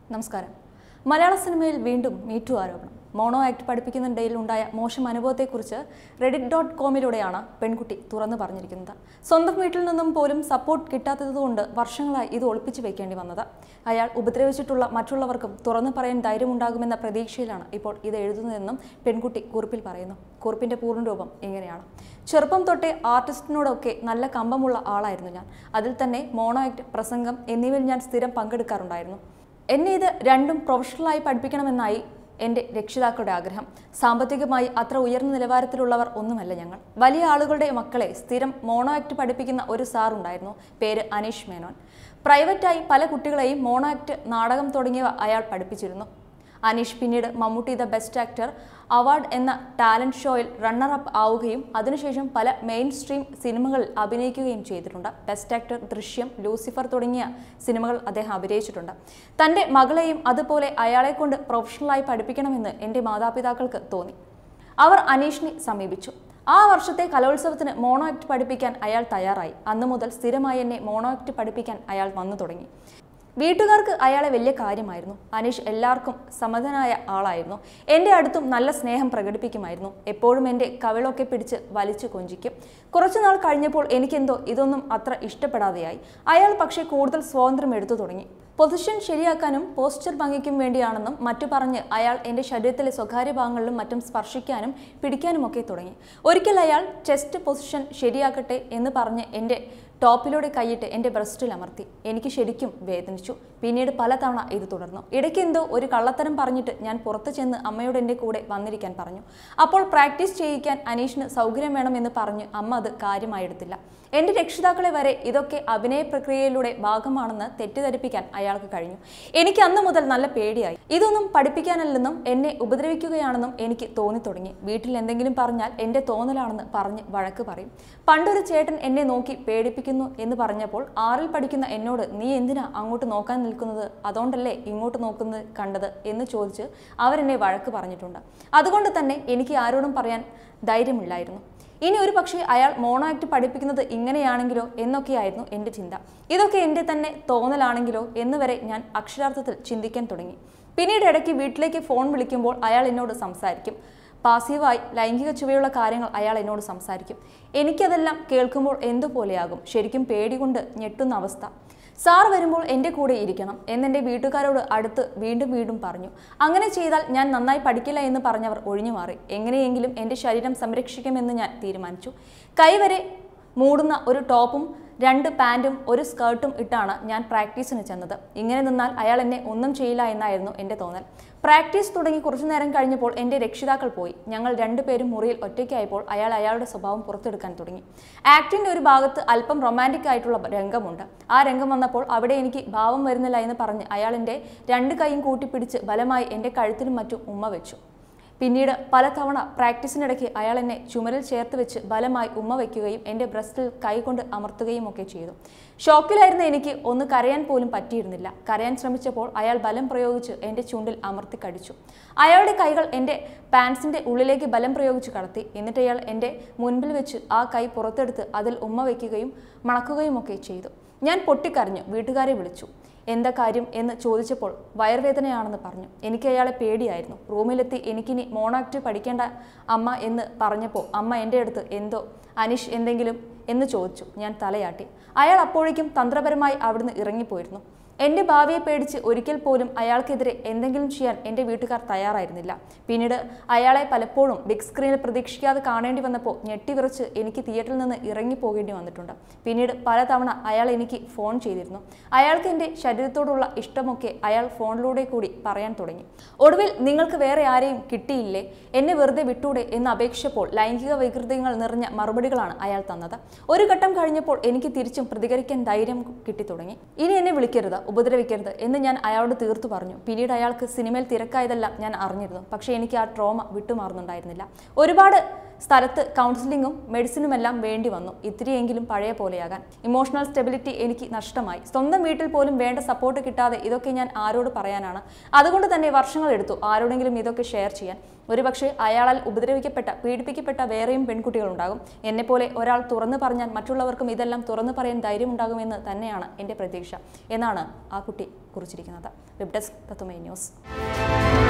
നമസ്കാരം മലയാള സിനിമയിൽ വീണ്ടും മീറ്റു ആരോപണം മോണോ ആക്ട് പഠിപ്പിക്കുന്നിടയിൽ ഉണ്ടായ മോശം അനുഭവത്തെക്കുറിച്ച് റെഡിറ്റ് ഡോട്ട് കോമിലൂടെയാണ് പെൺകുട്ടി തുറന്നു പറഞ്ഞിരിക്കുന്നത് സ്വന്തം വീട്ടിൽ നിന്നും പോലും സപ്പോർട്ട് കിട്ടാത്തതുകൊണ്ട് വർഷങ്ങളായി ഇത് ഒളിപ്പിച്ചു വെക്കേണ്ടി വന്നത് അയാൾ ഉപദ്രവിച്ചിട്ടുള്ള മറ്റുള്ളവർക്കും തുറന്നു പറയാൻ ധൈര്യമുണ്ടാകുമെന്ന പ്രതീക്ഷയിലാണ് ഇപ്പോൾ ഇത് എഴുതുന്നതെന്നും പെൺകുട്ടി കുറിപ്പിൽ പറയുന്നു കുറിപ്പിന്റെ പൂർണ്ണരൂപം ഇങ്ങനെയാണ് ചെറുപ്പം തൊട്ടേ ആർട്ടിസ്റ്റിനോടൊക്കെ നല്ല കമ്പമുള്ള ആളായിരുന്നു ഞാൻ അതിൽ തന്നെ മോണോ ആക്ട് പ്രസംഗം എന്നിവയിൽ ഞാൻ സ്ഥിരം പങ്കെടുക്കാറുണ്ടായിരുന്നു എന്നെ ഇത് രണ്ടും പ്രൊഫഷണലായി പഠിപ്പിക്കണമെന്നായി എൻ്റെ രക്ഷിതാക്കളുടെ ആഗ്രഹം സാമ്പത്തികമായി അത്ര ഉയർന്ന നിലവാരത്തിലുള്ളവർ ഒന്നുമല്ല ഞങ്ങൾ വലിയ ആളുകളുടെ മക്കളെ സ്ഥിരം മോണോ ആക്ട് പഠിപ്പിക്കുന്ന ഒരു സാർ ഉണ്ടായിരുന്നു പേര് അനീഷ് മേനോൻ പ്രൈവറ്റായി പല കുട്ടികളെയും മോണോ ആക്ട് നാടകം തുടങ്ങിയവ അയാൾ പഠിപ്പിച്ചിരുന്നു അനീഷ് പിന്നീട് Mammootty the best actor award എന്ന ടാലന്റ് ഷോയിൽ റണ്ണർ അപ്പ് ആവുകയും അതിനുശേഷം പല മെയിൻ സ്ട്രീം സിനിമകളിൽ അഭിനയിക്കുകയും ചെയ്തിട്ടുണ്ട് ബെസ്റ്റ് ആക്ടർ ദൃശ്യം ലൂസിഫർ തുടങ്ങിയ സിനിമകൾ അദ്ദേഹം അഭിനയിച്ചിട്ടുണ്ട് തൻ്റെ മകളെയും അതുപോലെ അയാളെ കൊണ്ട് പ്രൊഫഷണലായി പഠിപ്പിക്കണമെന്ന് എൻ്റെ മാതാപിതാക്കൾക്ക് തോന്നി അവർ അനീഷിനെ സമീപിച്ചു ആ വർഷത്തെ കലോത്സവത്തിന് മോണോ ആക്ട് പഠിപ്പിക്കാൻ അയാൾ തയ്യാറായി അന്നു മുതൽ സ്ഥിരമായി എന്നെ മോണോ ആക്ട് പഠിപ്പിക്കാൻ അയാൾ വന്നു തുടങ്ങി വീട്ടുകാർക്ക് അയാളെ വലിയ കാര്യമായിരുന്നു അനീഷ് എല്ലാവർക്കും സമ്മതനായ ആളായിരുന്നു എൻ്റെ അടുത്തും നല്ല സ്നേഹം പ്രകടിപ്പിക്കുമായിരുന്നു എപ്പോഴും എൻ്റെ കവിളൊക്കെ പിടിച്ച് വലിച്ചു കൊഞ്ചിക്കും കുറച്ചുനാൾ കഴിഞ്ഞപ്പോൾ എനിക്കെന്തോ ഇതൊന്നും അത്ര ഇഷ്ടപ്പെടാതെയായി അയാൾ പക്ഷേ കൂടുതൽ സ്വാതന്ത്ര്യം എടുത്തു തുടങ്ങി പൊസിഷൻ ശരിയാക്കാനും പോസ്ചർ ഭംഗിക്കും വേണ്ടിയാണെന്നും മറ്റു പറഞ്ഞ് അയാൾ എൻ്റെ ശരീരത്തിലെ സ്വകാര്യ ഭാഗങ്ങളിലും മറ്റും സ്പർശിക്കാനും പിടിക്കാനുമൊക്കെ തുടങ്ങി ഒരിക്കൽ അയാൾ ചെസ്റ്റ് പൊസിഷൻ ശരിയാക്കട്ടെ എന്ന് പറഞ്ഞ് എൻ്റെ ടോപ്പിലൂടെ കൈയിട്ട് എൻ്റെ ബ്രസ്റ്റിൽ അമർത്തി എനിക്ക് ശരിക്കും വേദനിച്ചു പിന്നീട് പലതവണ ഇത് തുടർന്നു ഇടയ്ക്ക് എന്തോ ഒരു കള്ളത്തരം പറഞ്ഞിട്ട് ഞാൻ പുറത്തു ചെന്ന് അമ്മയോട് എൻ്റെ കൂടെ വന്നിരിക്കാൻ പറഞ്ഞു അപ്പോൾ പ്രാക്ടീസ് ചെയ്യിക്കാൻ അനീഷിന് സൗകര്യം വേണമെന്ന് പറഞ്ഞ് അമ്മ അത് കാര്യമായി എടുത്തില്ല എൻ്റെ രക്ഷിതാക്കളെ വരെ ഇതൊക്കെ അഭിനയ പ്രക്രിയയിലൂടെ ഭാഗമാണെന്ന് തെറ്റിദ്ധരിപ്പിക്കാൻ അയാൾക്ക് കഴിഞ്ഞു എനിക്ക് അന്ന് മുതൽ നല്ല പേടിയായി ഇതൊന്നും പഠിപ്പിക്കാനല്ലെന്നും എന്നെ ഉപദ്രവിക്കുകയാണെന്നും എനിക്ക് തോന്നി തുടങ്ങി വീട്ടിൽ എന്തെങ്കിലും പറഞ്ഞാൽ എൻ്റെ തോന്നലാണെന്ന് പറഞ്ഞ് വഴക്ക് പറയും പണ്ടൊരു ചേട്ടൻ എന്നെ നോക്കി പേടിപ്പിക്കുന്നു എന്ന് പറഞ്ഞപ്പോൾ ആറിൽ പഠിക്കുന്ന എന്നോട് നീ എന്തിനാ അങ്ങോട്ട് നോക്കാൻ നിൽക്കുന്നത് അതുകൊണ്ടല്ലേ ഇങ്ങോട്ട് നോക്കുന്നത് കണ്ടത് എന്ന് ചോദിച്ച് അവരെന്നെ വഴക്ക് പറഞ്ഞിട്ടുണ്ട് അതുകൊണ്ട് തന്നെ എനിക്ക് ആരോടും പറയാൻ ധൈര്യമില്ലായിരുന്നു ഇനി ഒരു പക്ഷേ അയാൾ മോണോ ആക്ട് പഠിപ്പിക്കുന്നത് ഇങ്ങനെയാണെങ്കിലോ എന്നൊക്കെയായിരുന്നു എൻ്റെ ചിന്ത ഇതൊക്കെ എൻ്റെ തന്നെ തോന്നലാണെങ്കിലോ എന്ന് വരെ ഞാൻ അക്ഷരാർത്ഥത്തിൽ ചിന്തിക്കാൻ തുടങ്ങി പിന്നീട് ഇടയ്ക്ക് വീട്ടിലേക്ക് ഫോൺ വിളിക്കുമ്പോൾ അയാൾ എന്നോട് സംസാരിക്കും പാസീവായി ലൈംഗിക ചുവയുള്ള കാര്യങ്ങൾ അയാൾ എന്നോട് സംസാരിക്കും എനിക്കതെല്ലാം കേൾക്കുമ്പോൾ എന്തുപോലെയാകും ശരിക്കും പേടികൊണ്ട് ഞെട്ടുന്ന അവസ്ഥ സാർ വരുമ്പോൾ എൻ്റെ കൂടെ ഇരിക്കണം എന്നെൻ്റെ വീട്ടുകാരോട് അടുത്ത് വീണ്ടും വീണ്ടും പറഞ്ഞു അങ്ങനെ ചെയ്താൽ ഞാൻ നന്നായി പഠിക്കില്ല എന്ന് പറഞ്ഞവർ ഒഴിഞ്ഞു മാറി എങ്ങനെയെങ്കിലും എൻ്റെ ശരീരം സംരക്ഷിക്കുമെന്ന് ഞാൻ തീരുമാനിച്ചു കൈവരെ മൂടുന്ന ഒരു ടോപ്പും രണ്ട് പാൻറ്റും ഒരു സ്കേർട്ടും ഇട്ടാണ് ഞാൻ പ്രാക്ടീസിന് ചെന്നത് ഇങ്ങനെ നിന്നാൽ അയാൾ എന്നെ ഒന്നും ചെയ്യില്ല എന്നായിരുന്നു എൻ്റെ തോന്നൽ പ്രാക്ടീസ് തുടങ്ങി കുറച്ചു നേരം കഴിഞ്ഞപ്പോൾ എൻ്റെ രക്ഷിതാക്കൾ പോയി ഞങ്ങൾ രണ്ടുപേരും മുറിയിൽ ഒറ്റയ്ക്കായപ്പോൾ അയാൾ അയാളുടെ സ്വഭാവം പുറത്തെടുക്കാൻ തുടങ്ങി ആക്ടിൻ്റെ ഒരു ഭാഗത്ത് അല്പം റൊമാൻറ്റിക് ആയിട്ടുള്ള രംഗമുണ്ട് ആ രംഗം വന്നപ്പോൾ അവിടെ എനിക്ക് ഭാവം വരുന്നില്ല എന്ന് പറഞ്ഞ് അയാൾ എൻ്റെ രണ്ട് കൈയും കൂട്ടിപ്പിടിച്ച് ബലമായി എൻ്റെ കഴുത്തിലും മറ്റും ഉമ്മ വെച്ചു പിന്നീട് പലതവണ പ്രാക്ടീസിനിടയ്ക്ക് അയാൾ എന്നെ ചുമരിൽ ചേർത്ത് വെച്ച് ബലമായി ഉമ്മ വയ്ക്കുകയും എൻ്റെ ബ്രസ്റ്റിൽ കൈകൊണ്ട് അമർത്തുകയും ഒക്കെ ചെയ്തു ഷോക്കിലായിരുന്ന എനിക്ക് ഒന്ന് കരയാൻ പോലും പറ്റിയിരുന്നില്ല കരയാൻ ശ്രമിച്ചപ്പോൾ അയാൾ ബലം പ്രയോഗിച്ച് എൻ്റെ ചുണ്ടിൽ അമർത്തി കടിച്ചു അയാളുടെ കൈകൾ എൻ്റെ പാൻസിൻ്റെ ഉള്ളിലേക്ക് ബലം പ്രയോഗിച്ച് കടത്തി എന്നിട്ട് അയാൾ എൻ്റെ മുൻപിൽ വെച്ച് ആ കൈ പുറത്തെടുത്ത് അതിൽ ഉമ്മ വയ്ക്കുകയും മണക്കുകയും ഒക്കെ ചെയ്തു ഞാൻ പൊട്ടിക്കരഞ്ഞു വീട്ടുകാരെ വിളിച്ചു എന്താ കാര്യം എന്ന് ചോദിച്ചപ്പോൾ വയർവേദനയാണെന്ന് പറഞ്ഞു എനിക്ക് അയാളെ പേടിയായിരുന്നു റൂമിലെത്തി എനിക്കിനി മോണാക്ട് പഠിക്കേണ്ട അമ്മ എന്ന് പറഞ്ഞപ്പോൾ അമ്മ എൻ്റെ അടുത്ത് എന്തോ അനീഷ് എന്തെങ്കിലും എന്ന് ചോദിച്ചു ഞാൻ തലയാട്ടി അയാൾ അപ്പോഴേക്കും തന്ത്രപരമായി അവിടുന്ന് ഇറങ്ങിപ്പോയിരുന്നു എൻ്റെ ഭാവിയെ പേടിച്ച് ഒരിക്കൽ പോലും അയാൾക്കെതിരെ എന്തെങ്കിലും ചെയ്യാൻ എൻ്റെ വീട്ടുകാർ തയ്യാറായിരുന്നില്ല പിന്നീട് അയാളെ പലപ്പോഴും ബിഗ് സ്ക്രീനിൽ പ്രതീക്ഷിക്കാതെ കാണേണ്ടി വന്നപ്പോൾ ഞെട്ടിവിറച്ച് എനിക്ക് തിയേറ്ററിൽ നിന്ന് ഇറങ്ങി പോകേണ്ടി വന്നിട്ടുണ്ട് പിന്നീട് പലതവണ അയാൾ എനിക്ക് ഫോൺ ചെയ്തിരുന്നു അയാൾക്ക് എൻ്റെ ശരീരത്തോടുള്ള ഇഷ്ടമൊക്കെ അയാൾ ഫോണിലൂടെ കൂടി പറയാൻ തുടങ്ങി ഒടുവിൽ നിങ്ങൾക്ക് വേറെ ആരെയും കിട്ടിയില്ലേ എന്നെ വെറുതെ വിട്ടൂടെ എന്ന് അപേക്ഷിച്ചപ്പോൾ ലൈംഗിക വൈകൃതങ്ങൾ നിറഞ്ഞ മറുപടികളാണ് അയാൾ തന്നത് ഒരു ഘട്ടം കഴിഞ്ഞപ്പോൾ എനിക്ക് തിരിച്ചും പ്രതികരിക്കാൻ ധൈര്യം കിട്ടി തുടങ്ങി ഇനി എന്നെ വിളിക്കരുത് ഉപദ്രവിക്കരുത് എന്ന് ഞാൻ അയാളോട് തീർത്തു പറഞ്ഞു പിന്നീട് അയാൾക്ക് സിനിമയിൽ തിരക്കായതെല്ലാം ഞാൻ അറിഞ്ഞിരുന്നു പക്ഷേ എനിക്ക് ആ ട്രോമ വിട്ടുമാറുന്നുണ്ടായിരുന്നില്ല ഒരുപാട് സ്ഥലത്ത് കൗൺസിലിങ്ങും മെഡിസിനുമെല്ലാം വേണ്ടി വന്നു ഇത്തിരിയെങ്കിലും പഴയ പോലെയാകാൻ ഇമോഷണൽ സ്റ്റെബിലിറ്റി എനിക്ക് നഷ്ടമായി സ്വന്തം വീട്ടിൽ പോലും വേണ്ട സപ്പോർട്ട് കിട്ടാതെ ഇതൊക്കെ ഞാൻ ആരോട് പറയാനാണ് അതുകൊണ്ട് തന്നെ വർഷങ്ങളെടുത്തു ആരോടെങ്കിലും ഇതൊക്കെ ഷെയർ ചെയ്യാൻ ഒരുപക്ഷെ അയാളാൽ ഉപദ്രവിക്കപ്പെട്ട പീഡിപ്പിക്കപ്പെട്ട വേറെയും പെൺകുട്ടികളുണ്ടാകും എന്നെപ്പോലെ ഒരാൾ തുറന്നു പറഞ്ഞാൽ മറ്റുള്ളവർക്കും ഇതെല്ലാം തുറന്നു പറയാൻ ധൈര്യമുണ്ടാകുമെന്ന് തന്നെയാണ് എൻ്റെ പ്രതീക്ഷ എന്നാണ് ആ കുട്ടി കുറിച്ചിരിക്കുന്നത് വെബ് ഡെസ്ക് തത്തുമൈ ന്യൂസ്